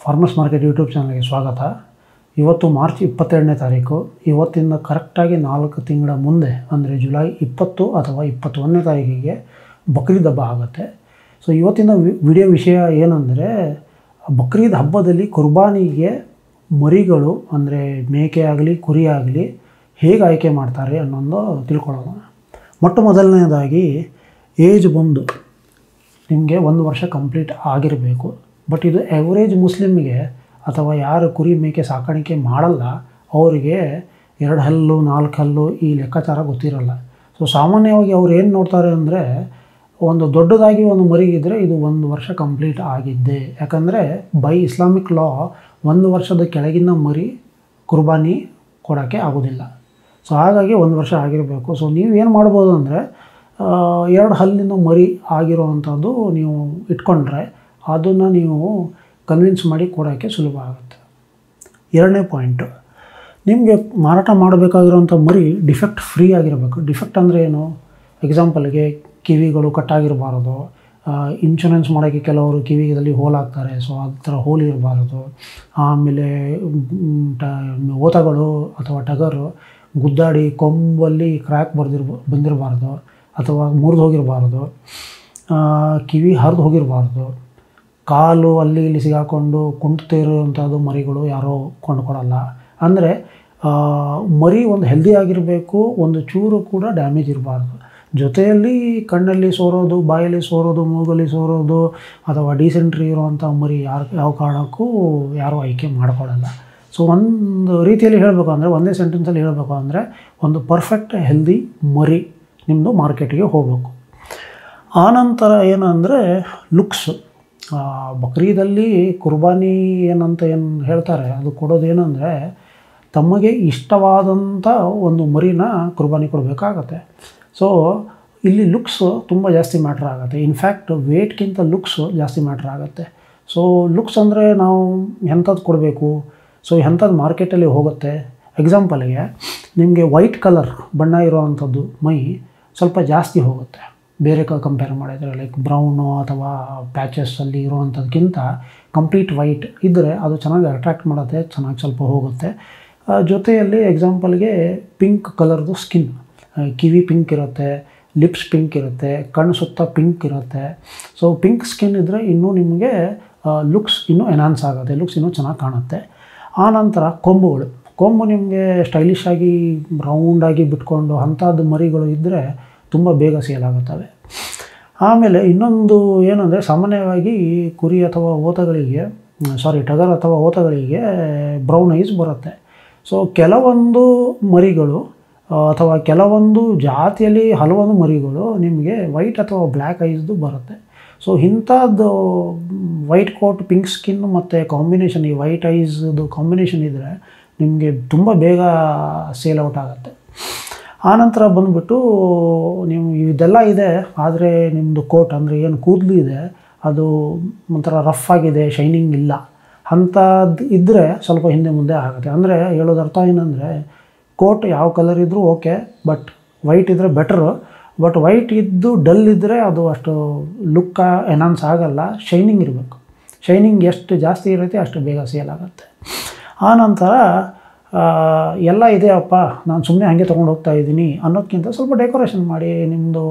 farmers market YouTube ಚಾನಲ್ಗೆ ಸ್ವಾಗತ ಇವತ್ತು ಮಾರ್ಚ್ ಇಪ್ಪತ್ತೆರಡನೇ ತಾರೀಕು ಇವತ್ತಿಂದ ಕರೆಕ್ಟಾಗಿ ನಾಲ್ಕು ತಿಂಗಳ ಮುಂದೆ ಅಂದರೆ ಜುಲೈ ಇಪ್ಪತ್ತು ಅಥವಾ ಇಪ್ಪತ್ತೊಂದನೇ ತಾರೀಕಿಗೆ ಬಕ್ರೀದ್ ಹಬ್ಬ ಆಗುತ್ತೆ ಸೊ ಇವತ್ತಿನ ವಿ- ವಿಡಿಯೋ ವಿಷಯ ಏನಂದರೆ ಬಕ್ರೀದ್ ಹಬ್ಬದಲ್ಲಿ ಕುರ್ಬಾನಿಗೆ ಮರಿಗಳು ಅಂದರೆ ಮೇಕೆ ಆಗಲಿ ಕುರಿ ಆಗಲಿ ಹೇಗೆ ಆಯ್ಕೆ ಮಾಡ್ತಾರೆ ಅನ್ನೋದು ತಿಳ್ಕೊಳ್ಳೋಣ ಮೊಟ್ಟ ಮೊದಲನೇದಾಗಿ ಏಜ್ ಬಂದು ನಿಮಗೆ ಒಂದು ವರ್ಷ ಕಂಪ್ಲೀಟ್ ಆಗಿರಬೇಕು ಬಟ್ ಇದು ಎವರೇಜ್ ಮುಸ್ಲಿಮ್ಗೆ ಅಥವಾ ಯಾರು ಕುರಿ ಮೇಕೆ ಸಾಕಾಣಿಕೆ ಮಾಡಲ್ಲ ಅವರಿಗೆ ಎರಡು ಹಲ್ಲು ನಾಲ್ಕು ಹಲ್ಲು ಈ ಲೆಕ್ಕಾಚಾರ ಗೊತ್ತಿರಲ್ಲ ಸೊ ಸಾಮಾನ್ಯವಾಗಿ ಅವ್ರು ಏನು ನೋಡ್ತಾರೆ ಅಂದರೆ ಒಂದು ದೊಡ್ಡದಾಗಿ ಒಂದು ಮರಿ ಇದ್ದರೆ ಇದು ಒಂದು ವರ್ಷ ಕಂಪ್ಲೀಟ್ ಆಗಿದ್ದೆ ಯಾಕಂದರೆ ಬೈ ಇಸ್ಲಾಮಿಕ್ ಲಾ ಒಂದು ವರ್ಷದ ಕೆಳಗಿನ ಮರಿ ಕುರ್ಬಾನಿ ಕೊಡೋಕ್ಕೆ ಆಗೋದಿಲ್ಲ ಸೊ ಹಾಗಾಗಿ ಒಂದು ವರ್ಷ ಆಗಿರಬೇಕು ಸೊ ನೀವು ಏನು ಮಾಡ್ಬೋದು ಅಂದರೆ ಎರಡು ಹಲ್ಲಿನ ಮರಿ ಆಗಿರೋವಂಥದ್ದು ನೀವು ಇಟ್ಕೊಂಡ್ರೆ ಅದನ್ನು ನೀವು ಕನ್ವಿನ್ಸ್ ಮಾಡಿ ಕೊಡೋಕ್ಕೆ ಸುಲಭ ಆಗುತ್ತೆ ಎರಡನೇ ಪಾಯಿಂಟು ನಿಮಗೆ ಮಾರಾಟ ಮಾಡಬೇಕಾಗಿರೋಂಥ ಮರಿ ಡಿಫೆಕ್ಟ್ ಫ್ರೀ ಆಗಿರಬೇಕು ಡಿಫೆಕ್ಟ್ ಅಂದರೆ ಏನು ಎಕ್ಸಾಂಪಲ್ಗೆ ಕಿವಿಗಳು ಕಟ್ಟಾಗಿರಬಾರದು ಇನ್ಶೂರೆನ್ಸ್ ಮಾಡೋಕ್ಕೆ ಕೆಲವರು ಕಿವಿದಲ್ಲಿ ಹೋಲ್ ಹಾಕ್ತಾರೆ ಸೊ ಆ ಥರ ಹೋಲ್ ಇರಬಾರದು ಆಮೇಲೆ ಮ್, ಟ ಓತಗಳು ಅಥವಾ ಟಗರು ಗುದ್ದಾಡಿ ಕೊಂಬಲ್ಲಿ ಕ್ರ್ಯಾಕ್ ಬರ್ದಿರ್ಬ ಬಂದಿರಬಾರ್ದು ಅಥವಾ ಮುರಿದು ಹೋಗಿರಬಾರ್ದು ಕಿವಿ ಹರಿದು ಹೋಗಿರಬಾರ್ದು ಕಾಲು ಅಲ್ಲಿ ಇಲ್ಲಿ ಸಿಗಾಕೊಂಡು ಕುಂಟ್ತಾ ಇರುವಂಥದ್ದು ಮರಿಗಳು ಯಾರೋ ಕೊಂಡ್ಕೊಡಲ್ಲ ಅಂದರೆ ಮರಿ ಒಂದು ಹೆಲ್ದಿ ಆಗಿರಬೇಕು ಒಂದು ಚೂರು ಕೂಡ ಡ್ಯಾಮೇಜ್ ಇರಬಾರ್ದು ಜೊತೆಯಲ್ಲಿ ಕಣ್ಣಲ್ಲಿ ಸೋರೋದು ಬಾಯಲ್ಲಿ ಸೋರೋದು ಮೂಗಲ್ಲಿ ಸೋರೋದು ಅಥವಾ ಡಿಸೆಂಟ್ರಿ ಇರುವಂಥ ಮರಿ ಯಾರು ಯಾವ ಕಾರಣಕ್ಕೂ ಯಾರೂ ಆಯ್ಕೆ ಮಾಡ್ಕೊಳ್ಳಲ್ಲ ಸೊ ಒಂದು ರೀತಿಯಲ್ಲಿ ಹೇಳಬೇಕು ಅಂದರೆ ಒಂದೇ ಸೆಂಟೆನ್ಸಲ್ಲಿ ಹೇಳಬೇಕು ಅಂದರೆ ಒಂದು ಪರ್ಫೆಕ್ಟ್ ಹೆಲ್ದಿ ಮರಿ ನಿಮ್ಮದು ಮಾರ್ಕೆಟಿಗೆ ಹೋಗಬೇಕು ಆನಂತರ ಏನಂದರೆ ಲುಕ್ಸ್ ಬಕ್ರೀದಲ್ಲಿ ಕುರ್ಬಾನಿ ಏನಂತ ಏನು ಹೇಳ್ತಾರೆ ಅದು ಕೊಡೋದು ಏನಂದರೆ ತಮಗೆ ಇಷ್ಟವಾದಂಥ ಒಂದು ಮರಿನ ಕುರ್ಬಾನಿ ಕೊಡಬೇಕಾಗತ್ತೆ ಸೊ ಇಲ್ಲಿ ಲುಕ್ಸ್ ತುಂಬ ಜಾಸ್ತಿ ಮ್ಯಾಟ್ರ್ ಆಗುತ್ತೆ ಇನ್ಫ್ಯಾಕ್ಟ್ ವೇಟ್ಗಿಂತ ಲುಕ್ಸ್ ಜಾಸ್ತಿ ಮ್ಯಾಟ್ರ್ ಆಗುತ್ತೆ ಸೊ ಲುಕ್ಸ್ ಅಂದರೆ ನಾವು ಎಂಥದ್ದು ಕೊಡಬೇಕು ಸೊ ಎಂಥದ್ದು ಮಾರ್ಕೆಟಲ್ಲಿ ಹೋಗುತ್ತೆ ಎಕ್ಸಾಂಪಲ್ಗೆ ನಿಮಗೆ ವೈಟ್ ಕಲರ್ ಬಣ್ಣ ಇರೋವಂಥದ್ದು ಮೈ ಸ್ವಲ್ಪ ಜಾಸ್ತಿ ಹೋಗುತ್ತೆ ಬೇರೆ ಕ ಕಂಪೇರ್ ಮಾಡಿದರೆ ಲೈಕ್ ಬ್ರೌನು ಅಥವಾ ಪ್ಯಾಚಸ್ಸಲ್ಲಿ ಇರುವಂಥದ್ಕಿಂತ ಕಂಪ್ಲೀಟ್ ವೈಟ್ ಇದ್ದರೆ ಅದು ಚೆನ್ನಾಗಿ ಅಟ್ರ್ಯಾಕ್ಟ್ ಮಾಡುತ್ತೆ ಚೆನ್ನಾಗಿ ಸ್ವಲ್ಪ ಹೋಗುತ್ತೆ ಆ, ಜೊತೆಯಲ್ಲಿ ಎಕ್ಸಾಂಪಲ್ಗೆ ಪಿಂಕ್ ಕಲರ್ದು ಸ್ಕಿನ್ ಕಿವಿ ಪಿಂಕ್ ಇರುತ್ತೆ ಲಿಪ್ಸ್ ಪಿಂಕ್ ಇರುತ್ತೆ ಕಣ್ಣು ಸುತ್ತ ಪಿಂಕ್ ಇರುತ್ತೆ ಸೊ ಪಿಂಕ್ ಸ್ಕಿನ್ ಇದ್ದರೆ ಇನ್ನೂ ನಿಮಗೆ ಲುಕ್ಸ್ ಇನ್ನೂ ಎನ್ಹಾನ್ಸ್ ಆಗುತ್ತೆ ಲುಕ್ಸ್ ಇನ್ನೂ ಚೆನ್ನಾಗಿ ಕಾಣುತ್ತೆ ಆನಂತರ ಕೊಂಬುಗಳು ಕೊಂಬು ನಿಮಗೆ ಸ್ಟೈಲಿಶ್ ಆಗಿ ರೌಂಡಾಗಿ ಬಿಟ್ಕೊಂಡು ಅಂಥದ್ದು ಮರಿಗಳು ಇದ್ದರೆ ತುಂಬ ಬೇಗ ಸೇಲ್ ಆಗುತ್ತವೆ ಆಮೇಲೆ ಇನ್ನೊಂದು ಏನಂದರೆ ಸಾಮಾನ್ಯವಾಗಿ ಕುರಿ ಅಥವಾ ಓತಗಳಿಗೆ ಸಾರಿ ಟಗರ್ ಅಥವಾ ಓತಗಳಿಗೆ ಬ್ರೌನ್ ಐಸ್ ಬರುತ್ತೆ ಸೊ ಕೆಲವೊಂದು ಮರಿಗಳು ಆ, ಅಥವಾ ಕೆಲವೊಂದು ಜಾತಿಯಲ್ಲಿ ಹಲವೊಂದು ಮರಿಗಳು ನಿಮಗೆ ವೈಟ್ ಅಥವಾ ಬ್ಲ್ಯಾಕ್ ಐಸ್ದು ಬರುತ್ತೆ ಸೊ ಇಂಥದ್ದು ವೈಟ್ ಕೋಟ್ ಪಿಂಕ್ ಸ್ಕಿನ್ ಮತ್ತು ಕಾಂಬಿನೇಷನ್ ಈ ವೈಟ್ ಐಸ್ದು ಕಾಂಬಿನೇಷನ್ ಇದ್ದರೆ ನಿಮಗೆ ತುಂಬ ಬೇಗ ಸೇಲ್ ಔಟ್ ಆಗುತ್ತೆ ಆನಂತರ ಬಂದುಬಿಟ್ಟು ನೀವು ಇದೆಲ್ಲ ಇದೆ ಆದರೆ ನಿಮ್ಮದು ಕೋಟ್ ಅಂದರೆ ಏನು ಕೂದಲು ಇದೆ ಅದು ಒಂಥರ ರಫ್ ಆಗಿದೆ ಶೈನಿಂಗ್ ಇಲ್ಲ ಅಂಥದ್ದು ಇದ್ದರೆ ಸ್ವಲ್ಪ ಹಿಂದೆ ಮುಂದೆ ಆಗುತ್ತೆ ಅಂದರೆ ಹೇಳೋದು ಅರ್ಥ ಏನಂದರೆ ಕೋಟ್ ಯಾವ ಕಲರ್ ಇದ್ದರೂ ಓಕೆ ಬಟ್ ವೈಟ್ ಇದ್ದರೆ ಬೆಟ್ರು ಬಟ್ ವೈಟ್ ಇದ್ದು ಡಲ್ ಇದ್ದರೆ ಅದು ಅಷ್ಟು ಲುಕ್ಕ ಎನಾನ್ಸ್ ಆಗಲ್ಲ ಶೈನಿಂಗ್ ಇರಬೇಕು ಶೈನಿಂಗ್ ಎಷ್ಟು ಜಾಸ್ತಿ ಇರುತ್ತೆ ಅಷ್ಟು ಬೇಗ ಸೇಲ್ ಆಗುತ್ತೆ ಆನಂತರ ಆ, ಎಲ್ಲ ಇದೆಯಪ್ಪ ನಾನು ಸುಮ್ಮನೆ ಹಾಗೆ ತೊಗೊಂಡು ಹೋಗ್ತಾ ಇದ್ದೀನಿ ಅನ್ನೋದಕ್ಕಿಂತ ಸ್ವಲ್ಪ ಡೆಕೋರೇಷನ್ ಮಾಡಿ ನಿಮ್ಮದು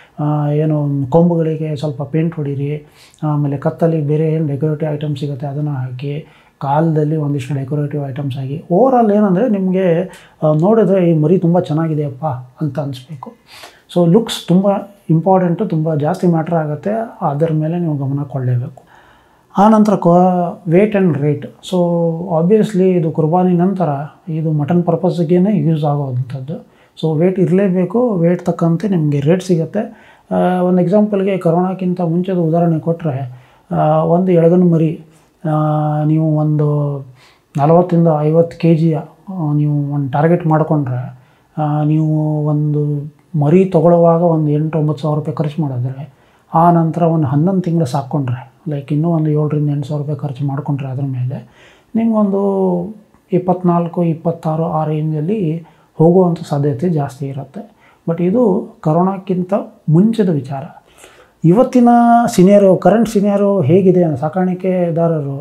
ಏನು ಕೊಂಬುಗಳಿಗೆ ಸ್ವಲ್ಪ ಪೇಂಟ್ ಹೊಡೀರಿ ಆಮೇಲೆ ಕತ್ತಲ್ಲಿ ಬೇರೆ ಏನು ಡೆಕೋರೇಟಿವ್ ಐಟಮ್ಸ್ ಸಿಗುತ್ತೆ ಅದನ್ನು ಹಾಕಿ ಕಾಲದಲ್ಲಿ ಒಂದಿಷ್ಟು ಡೆಕೋರೇಟಿವ್ ಐಟಮ್ಸ್ ಆಗಿ ಓವರಾಲ್ ಏನಂದರೆ ನಿಮಗೆ ಆ, ನೋಡಿದ್ರೆ ಈ ಮರಿ ತುಂಬ ಚೆನ್ನಾಗಿದೆಯಪ್ಪ ಅಂತ ಅನಿಸ್ಬೇಕು ಸೊ ಲುಕ್ಸ್ ತುಂಬ ಇಂಪಾರ್ಟೆಂಟು ತುಂಬ ಜಾಸ್ತಿ ಮ್ಯಾಟ್ರ್ ಆಗುತ್ತೆ ಅದರ ಮೇಲೆ ನೀವು ಗಮನ ಕೊಡಲೇಬೇಕು ಆನಂತರ ಕೊ weight and rate so obviously ಇದು ಕುರ್ಬಾನಿ ನಂತರ ಇದು ಮಟನ್ ಪರ್ಪಸ್ಗೆ ಯೂಸ್ ಆಗೋವಂಥದ್ದು ಸೊ ವೇಟ್ ಇರಲೇಬೇಕು ವೇಟ್ ತಕ್ಕಂತೆ ನಿಮಗೆ ರೇಟ್ ಸಿಗುತ್ತೆ ಆ, ಒಂದು ಎಕ್ಸಾಂಪಲ್ಗೆ ಕರೋನಾಕ್ಕಿಂತ ಮುಂಚೆದು ಉದಾಹರಣೆ ಕೊಟ್ಟರೆ ಒಂದು ಎಳಗನ್ ಮರಿ ಆ, ನೀವು ಒಂದು ನಲವತ್ತಿಂದ ಐವತ್ತು ಕೆ ಜಿಯ ನೀವು ಒಂದು ಟಾರ್ಗೆಟ್ ಮಾಡಿಕೊಂಡ್ರೆ ನೀವು ಒಂದು ಮರಿ ತೊಗೊಳ್ಳುವಾಗ ಒಂದು ಎಂಟು ಒಂಬತ್ತು ಸಾವಿರ ರೂಪಾಯಿ ಖರ್ಚು ಮಾಡಿದ್ರೆ ಆ ನಂತರ ಒಂದು ಹನ್ನೊಂದು ತಿಂಗಳು ಸಾಕ್ಕೊಂಡ್ರೆ ಲೈಕ್ ಇನ್ನೂ ಒಂದು ಏಳರಿಂದ ಎಂಟು ಸಾವಿರ ರೂಪಾಯಿ ಖರ್ಚು ಮಾಡಿಕೊಂಡ್ರೆ ಅದ್ರ ಮೇಲೆ ನಿಮಗೊಂದು ಇಪ್ಪತ್ನಾಲ್ಕು ಇಪ್ಪತ್ತಾರು ಆ ರೇಂಜಲ್ಲಿ ಹೋಗುವಂಥ ಸಾಧ್ಯತೆ ಜಾಸ್ತಿ ಇರುತ್ತೆ ಬಟ್ ಇದು ಕರೋನಾಕ್ಕಿಂತ ಮುಂಚೆದ ವಿಚಾರ ಇವತ್ತಿನ ಸಿನಿಯರು ಕರೆಂಟ್ ಸಿನಿಯರು ಹೇಗಿದೆ ಸಾಕಾಣಿಕೆದಾರರು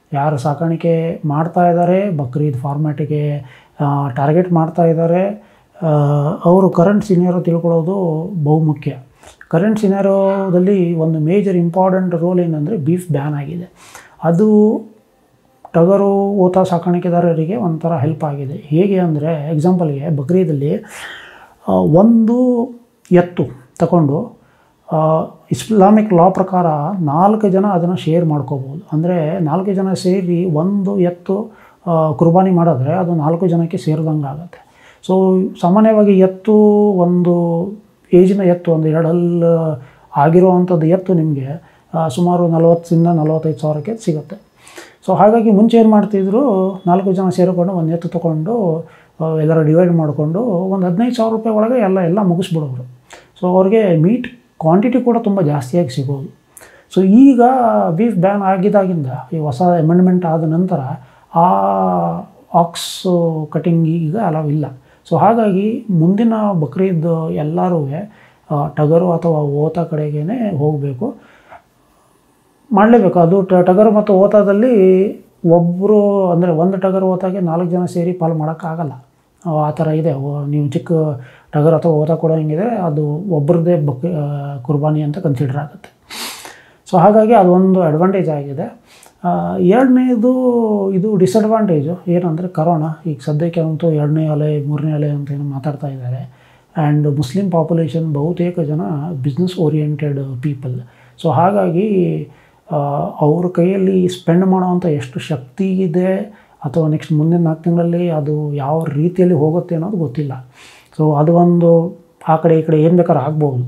ಯಾರು ಸಾಕಾಣಿಕೆ ಮಾಡ್ತಾ ಇದ್ದಾರೆ ಬಕ್ರೀದ್ ಫಾರ್ಮ್ಯಾಟಿಗೆ ಟಾರ್ಗೆಟ್ ಮಾಡ್ತಾ ಇದ್ದಾರೆ ಆ, ಅವರು ಕರೆಂಟ್ ಸಿನಿಯರು ತಿಳ್ಕೊಳ್ಳೋದು ಬಹುಮುಖ್ಯ ಕರೆಂಟ್ ಸಿನಾರೋದಲ್ಲಿ ಒಂದು ಮೇಜರ್ ಇಂಪಾರ್ಟೆಂಟ್ ರೋಲ್ ಏನಂದರೆ ಬೀಫ್ ಬ್ಯಾನ್ ಆಗಿದೆ ಅದು ಟಗರು ಓತ ಸಾಕಾಣಿಕೆದಾರರಿಗೆ ಒಂಥರ ಹೆಲ್ಪ್ ಆಗಿದೆ ಹೇಗೆ ಅಂದರೆ ಎಕ್ಸಾಂಪಲ್ಗೆ ಬಕ್ರೀದಲ್ಲಿ ಆ, ಒಂದು ಎತ್ತು ತಗೊಂಡು ಆ, ಇಸ್ಲಾಮಿಕ್ ಲಾ ಪ್ರಕಾರ ನಾಲ್ಕು ಜನ ಅದನ್ನು ಶೇರ್ ಮಾಡ್ಕೋಬೋದು ಅಂದರೆ ನಾಲ್ಕು ಜನ ಸೇರಿ ಒಂದು ಎತ್ತು ಆ, ಕುರ್ಬಾನಿ ಮಾಡಿದ್ರೆ ಅದು ನಾಲ್ಕು ಜನಕ್ಕೆ ಸೇರಿದಂಗೆ ಆಗುತ್ತೆ ಸೊ ಸಾಮಾನ್ಯವಾಗಿ ಎತ್ತು ಒಂದು ಏಜಿನ ಎತ್ತು ಒಂದು ಎರಡಲ್ಲ ಆಗಿರುವಂಥದ್ದು ಎತ್ತು ನಿಮಗೆ ಆ, ಸುಮಾರು ನಲವತ್ತರಿಂದ ನಲವತ್ತೈದು ಸಾವಿರಕ್ಕೆ ಸಿಗುತ್ತೆ ಸೊ ಹಾಗಾಗಿ ಮುಂಚೆ ಏನು ಮಾಡ್ತಿದ್ರು ನಾಲ್ಕು ಜನ ಸೇರಿಕೊಂಡು ಒಂದು ಎತ್ತು ತೊಗೊಂಡು ಆ, ಎಲ್ಲರ ಡಿವೈಡ್ ಮಾಡಿಕೊಂಡು ಒಂದು ಹದಿನೈದು ಸಾವಿರ ರೂಪಾಯಿ ಒಳಗೆ ಎಲ್ಲ ಎಲ್ಲ ಮುಗಿಸ್ಬಿಡೋರು ಸೊ ಅವ್ರಿಗೆ ಮೀಟ್ ಕ್ವಾಂಟಿಟಿ ಕೂಡ ತುಂಬ ಜಾಸ್ತಿಯಾಗಿ ಸಿಗೋದು ಸೊ ಈಗ ಬೀಫ್ ಬ್ಯಾನ್ ಆಗಿದಾಗಿಂದ ಈ ಹೊಸ ಅಮೆಂಡ್ಮೆಂಟ್ ಆದ ನಂತರ ಆ ಆಕ್ಸ್ ಕಟಿಂಗ್ ಈಗ ಅಲವ್ ಇಲ್ಲ ಸೊ ಹಾಗಾಗಿ ಮುಂದಿನ ಬಕ್ರೀದ್ ಎಲ್ಲರೂ ಟಗರು ಅಥವಾ ಓತ ಕಡೆಗೇ ಹೋಗಬೇಕು ಮಾಡಲೇಬೇಕು ಅದು ಟ- ಟಗರು ಮತ್ತು ಓತದಲ್ಲಿ ಒಬ್ಬರು ಅಂದರೆ ಒಂದು ಟಗರು ಓತಾಗೆ ನಾಲ್ಕು ಜನ ಸೇರಿ ಪಾಲು ಮಾಡೋಕ್ಕಾಗಲ್ಲ ಆ ಆ ಥರ ಇದೆ ಓ- ನೀವು ಚಿಕ್ಕ ಟಗರು ಅಥವಾ ಓತ ಕೊಡೋ ಹಿಂಗಿದೆ ಅದು ಒಬ್ಬರದ್ದೇ ಬಕ್ ಆ, ಕುರ್ಬಾನಿ ಅಂತ ಕನ್ಸಿಡರ್ ಆಗುತ್ತೆ ಸೊ ಹಾಗಾಗಿ ಅದೊಂದು ಅಡ್ವಾಂಟೇಜ್ ಆಗಿದೆ ಆ, ಎರಡನೇದು ಇದು ಡಿಸಡ್ವಾಂಟೇಜು ಏನಂದರೆ ಕರೋನಾ ಈಗ ಸದ್ಯಕ್ಕೆ ಅಂತೂ ಎರಡನೇ ಅಲೆ ಮೂರನೇ ಅಲೆ ಅಂತ ಏನು ಮಾತಾಡ್ತಾ ಇದ್ದಾರೆ ಆ್ಯಂಡ್ ಮುಸ್ಲಿಂ ಪಾಪ್ಯುಲೇಷನ್ ಬಹುತೇಕ ಜನ ಬಿಸ್ನೆಸ್ ಓರಿಯೆಂಟೆಡ್ ಪೀಪಲ್ ಸೊ ಹಾಗಾಗಿ ಆ, ಅವ್ರ ಕೈಯಲ್ಲಿ ಸ್ಪೆಂಡ್ ಮಾಡೋವಂಥ ಎಷ್ಟು ಶಕ್ತಿ ಇದೆ ಅಥವಾ ನೆಕ್ಸ್ಟ್ ಮುಂದಿನ ನಾಲ್ಕು ತಿಂಗಳಲ್ಲಿ ಅದು ಯಾವ ರೀತಿಯಲ್ಲಿ ಹೋಗುತ್ತೆ ಅನ್ನೋದು ಗೊತ್ತಿಲ್ಲ ಸೊ ಅದು ಒಂದು ಆ ಕಡೆ ಈ ಕಡೆ ಏನು ಬೇಕಾದ್ರೂ ಆಗ್ಬೋದು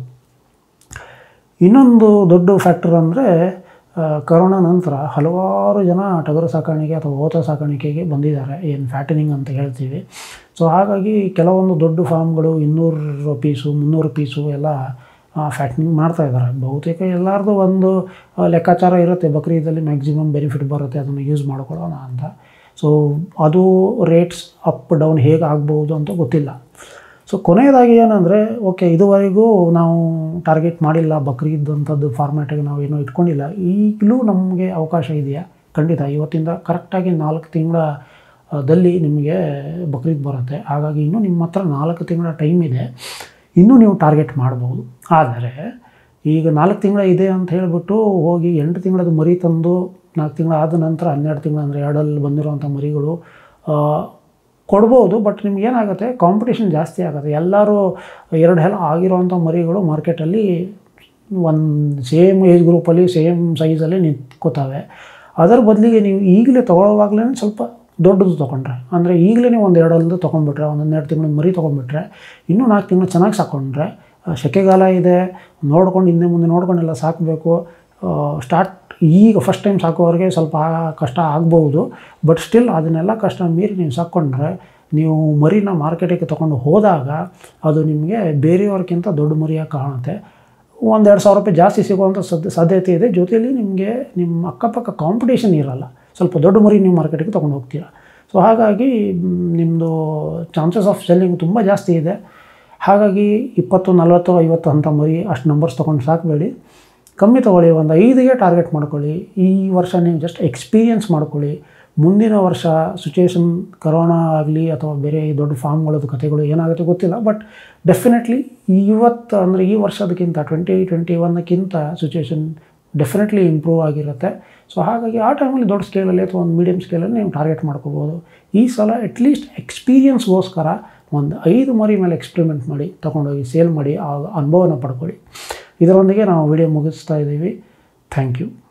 ಇನ್ನೊಂದು ದೊಡ್ಡ ಫ್ಯಾಕ್ಟರ್ ಅಂದರೆ ಕರೋನಾ ನಂತರ ಹಲವಾರು ಜನ ಟಗರು ಸಾಕಾಣಿಕೆ ಅಥವಾ ಓತ ಸಾಕಾಣಿಕೆಗೆ ಬಂದಿದ್ದಾರೆ ಏನು ಫ್ಯಾಟನಿಂಗ್ ಅಂತ ಹೇಳ್ತೀವಿ ಸೊ ಹಾಗಾಗಿ ಕೆಲವೊಂದು ದೊಡ್ಡ ಫಾರ್ಮ್ಗಳು ಇನ್ನೂರು ಪೀಸು ಮುನ್ನೂರು ಪೀಸು ಎಲ್ಲ ಫ್ಯಾಟ್ನಿಂಗ್ ಮಾಡ್ತಾ ಇದ್ದಾರೆ ಬಹುತೇಕ ಎಲ್ಲರದು ಒಂದು ಆ, ಲೆಕ್ಕಾಚಾರ ಇರುತ್ತೆ ಬಕ್ರೀದಲ್ಲಿ ಮ್ಯಾಕ್ಸಿಮಮ್ ಬೆನಿಫಿಟ್ ಬರುತ್ತೆ ಅದನ್ನು ಯೂಸ್ ಮಾಡ್ಕೊಳ್ಳೋಣ ಅಂತ ಸೊ ಅದು ರೇಟ್ಸ್ ಅಪ್ ಡೌನ್ ಹೇಗೆ ಆಗ್ಬೋದು ಅಂತ ಗೊತ್ತಿಲ್ಲ ಸೊ ಕೊನೆಯದಾಗಿ ಏನಂದರೆ ಓಕೆ ಇದುವರೆಗೂ ನಾವು ಟಾರ್ಗೆಟ್ ಮಾಡಿಲ್ಲ ಬಕ್ರೀದ್ ಅಂಥದ್ದು ಫಾರ್ಮ್ಯಾಟಿಗೆ ನಾವು ಏನೂ ಇಟ್ಕೊಂಡಿಲ್ಲ ಈಗಲೂ ನಮಗೆ ಅವಕಾಶ ಇದೆಯಾ ಖಂಡಿತ ಇವತ್ತಿಂದ ಕರೆಕ್ಟಾಗಿ ನಾಲ್ಕು ತಿಂಗಳ ದಲ್ಲಿ ನಿಮಗೆ ಬಕ್ರೀದ್ ಬರುತ್ತೆ ಹಾಗಾಗಿ ಇನ್ನೂ ನಿಮ್ಮ ಹತ್ರ ನಾಲ್ಕು ತಿಂಗಳ ಟೈಮ್ ಇದೆ ಇನ್ನೂ ನೀವು ಟಾರ್ಗೆಟ್ ಮಾಡ್ಬೋದು ಆದರೆ ಈಗ ನಾಲ್ಕು ತಿಂಗಳ ಇದೆ ಅಂತ ಹೇಳಿಬಿಟ್ಟು ಹೋಗಿ ಎಂಟು ತಿಂಗಳದ್ದು ಮರಿ ತಂದು ನಾಲ್ಕು ತಿಂಗಳ ಆದ ನಂತರ ಹನ್ನೆರಡು ತಿಂಗಳು ಅಂದರೆ ಎರಡಲ್ಲಿ ಬಂದಿರುವಂಥ ಮರಿಗಳು ಆ, ಕೊಡ್ಬೋದು ಬಟ್ ನಿಮ್ಗೆ ಏನಾಗುತ್ತೆ ಕಾಂಪಿಟೇಷನ್ ಜಾಸ್ತಿ ಆಗುತ್ತೆ ಎಲ್ಲರೂ ಎರಡು ಹೆಲ ಆಗಿರುವಂಥ ಮರಿಗಳು ಮಾರ್ಕೆಟಲ್ಲಿ ಒಂದು ಸೇಮ್ ಏಜ್ ಗ್ರೂಪಲ್ಲಿ ಸೇಮ್ ಸೈಜಲ್ಲಿ ನಿಂತ್ಕೋತಾವೆ ಅದರ ಬದಲಿಗೆ ನೀವು ಈಗಲೇ ತೊಗೊಳ್ಳೋವಾಗಲೇ ಸ್ವಲ್ಪ ದೊಡ್ಡದು ತೊಗೊಂಡ್ರೆ ಅಂದರೆ ಈಗಲೇ ನೀವು ಒಂದು ಎರಡಲ್ದು ತೊಗೊಂಡ್ಬಿಟ್ರೆ ಒಂದು ಹನ್ನೆರಡು ತಿಂಗಳು ಮರಿ ತೊಗೊಂಡ್ಬಿಟ್ರೆ ಇನ್ನೂ ನಾಲ್ಕು ತಿಂಗಳು ಚೆನ್ನಾಗಿ ಸಾಕೊಂಡ್ರೆ ಆ, ಸೆಕೆಗಾಲ ಇದೆ ನೋಡ್ಕೊಂಡು ಹಿಂದೆ ಮುಂದೆ ನೋಡ್ಕೊಂಡೆಲ್ಲ ಸಾಕಬೇಕು ಸ್ಟಾರ್ಟ್ ಈಗ ಫಸ್ಟ್ ಟೈಮ್ ಸಾಕೋರಿಗೆ ಸ್ವಲ್ಪ ಆ- ಕಷ್ಟ ಆಗ್ಬೋದು ಬಟ್ ಸ್ಟಿಲ್ ಅದನ್ನೆಲ್ಲ ಕಷ್ಟ ಮೀರಿ ನೀವು ಸಾಕ್ಕೊಂಡ್ರೆ ನೀವು ಮರಿನ ಮಾರ್ಕೆಟಿಗೆ ತೊಗೊಂಡು ಹೋದಾಗ ಅದು ನಿಮಗೆ ಬೇರೆಯವ್ರಿಗಿಂತ ದೊಡ್ಡ ಮರಿಯಾಗಿ ಕಾಣುತ್ತೆ ಒಂದೆರಡು ಸಾವಿರ ರೂಪಾಯಿ ಜಾಸ್ತಿ ಸಿಗುವಂಥ ಸಾಧ್ಯ ಸಾಧ್ಯತೆ ಇದೆ ಜೊತೆಯಲ್ಲಿ ನಿಮಗೆ ನಿಮ್ಮ ಅಕ್ಕಪಕ್ಕ ಕಾಂಪಿಟೇಷನ್ ಇರಲ್ಲ ಸ್ವಲ್ಪ ದೊಡ್ಡ ಮರಿ ನೀವು ಮಾರ್ಕೆಟಿಗೆ ತೊಗೊಂಡು ಹೋಗ್ತೀರಾ ಸೊ ಹಾಗಾಗಿ ನಿಮ್ಮದು ಚಾನ್ಸಸ್ ಆಫ್ ಸೆಲ್ಲಿಂಗ್ ತುಂಬ ಜಾಸ್ತಿ ಇದೆ ಹಾಗಾಗಿ ಇಪ್ಪತ್ತು ನಲ್ವತ್ತು ಐವತ್ತು ಅಂತ ಮರಿ ಅಷ್ಟು ನಂಬರ್ಸ್ ತೊಗೊಂಡು ಸಾಕಬೇಡಿ ಕಮ್ಮಿ ತೊಗೊಳ್ಳಿ ಒಂದು ಐದಿಗೆ ಟಾರ್ಗೆಟ್ ಮಾಡ್ಕೊಳ್ಳಿ ಈ ವರ್ಷ ನೀವು ಜಸ್ಟ್ ಎಕ್ಸ್ಪೀರಿಯನ್ಸ್ ಮಾಡ್ಕೊಳ್ಳಿ ಮುಂದಿನ ವರ್ಷ ಸಿಚುವೇಶನ್ ಕರೋನಾ ಆಗಲಿ ಅಥವಾ ಬೇರೆ ಈ ದೊಡ್ಡ ಫಾರ್ಮ್ಗಳದ್ದು ಕಥೆಗಳು ಏನಾಗುತ್ತೆ ಗೊತ್ತಿಲ್ಲ ಬಟ್ ಡೆಫಿನೆಟ್ಲಿ ಇವತ್ತು ಅಂದರೆ ಈ ವರ್ಷದಕ್ಕಿಂತ ಟ್ವೆಂಟಿ ಟ್ವೆಂಟಿ ಒನ್ನಕ್ಕಿಂತ ಸಿಚುವೇಶನ್ ಡೆಫಿನೆಟ್ಲಿ ಇಂಪ್ರೂವ್ ಆಗಿರುತ್ತೆ ಸೊ ಹಾಗಾಗಿ ಆ ಟೈಮಲ್ಲಿ ದೊಡ್ಡ ಸ್ಕೇಲಲ್ಲಿ ಅಥವಾ ಒಂದು ಮೀಡಿಯಮ್ ಸ್ಕೇಲಲ್ಲಿ ನೀವು ಟಾರ್ಗೆಟ್ ಮಾಡ್ಕೋಬೋದು ಈ ಸಲ ಅಟ್ಲೀಸ್ಟ್ ಎಕ್ಸ್ಪೀರಿಯನ್ಸ್ಗೋಸ್ಕರ ಒಂದು ಐದು ಮರಿ ಮೇಲೆ ಎಕ್ಸ್ಪೆರಿಮೆಂಟ್ ಮಾಡಿ ತೊಗೊಂಡೋಗಿ ಸೇಲ್ ಮಾಡಿ ಆ ಅನುಭವನ ಪಡ್ಕೊಳ್ಳಿ ಇದರೊಂದಿಗೆ ನಾವು ವಿಡಿಯೋ ಮುಗಿಸ್ತಾ ಇದ್ದೀವಿ ಥ್ಯಾಂಕ್ ಯು